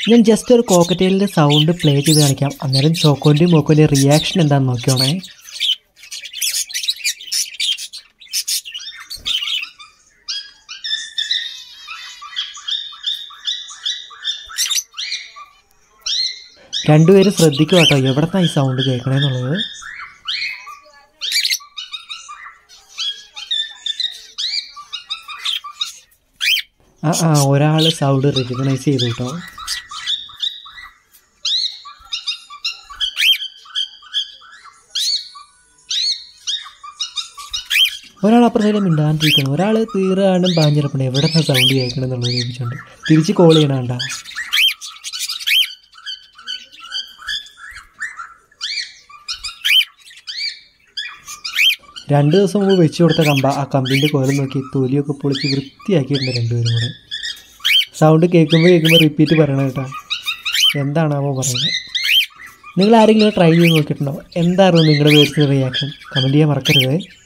ഞാൻ ജസ്റ്റ് ഒരു കോക്കറ്റെയിലിൻ്റെ sound play ചെയ്ത് കാണിക്കാം അന്നേരം ചോക്കോൻ്റെയും മോക്കോൻ്റെയും റിയാക്ഷൻ എന്താണെന്ന് നോക്കിയോണേ രണ്ടുപേരും ശ്രദ്ധിക്കുക കേട്ടോ എവിടത്താണ് ഈ സൗണ്ട് കേൾക്കണേന്നുള്ളത് ആ ആ ഒരാൾ സൗണ്ട് റെക്കഗ്നൈസ് ചെയ്തു കേട്ടോ ഒരാൾ അപ്പുറത്തേലും മിണ്ടാണ്ടിരിക്കണം ഒരാൾ തീരാണ്ടും പാഞ്ഞിറപ്പണം എവിടെ നിന്ന് സൗണ്ട് കേൾക്കണം എന്നുള്ളത് ചോദിച്ചുകൊണ്ട് തിരിച്ച് കോൾ ചെയ്യണണ്ട രണ്ട് ദിവസം മുമ്പ് വെച്ച് കൊടുത്ത കമ്പ ആ കമ്പിൻ്റെ കോലം നോക്കി തൊലിയൊക്കെ പൊളിച്ച് വൃത്തിയാക്കിയിട്ടുണ്ട് രണ്ടുപേരും കൂടെ സൗണ്ട് കേൾക്കുമ്പോൾ കേൾക്കുമ്പോൾ റിപ്പീറ്റ് പറയണം കേട്ടോ എന്താണാവോ പറയുന്നത് നിങ്ങൾ ആരെങ്കിലും ട്രൈ ചെയ്ത് നോക്കിയിട്ടുണ്ടോ എന്തായിരുന്നു നിങ്ങളുടെ പേഴ്സണൽ റിയാക്ഷൻ കമൻറ്റ് ചെയ്യാൻ മറക്കരുത്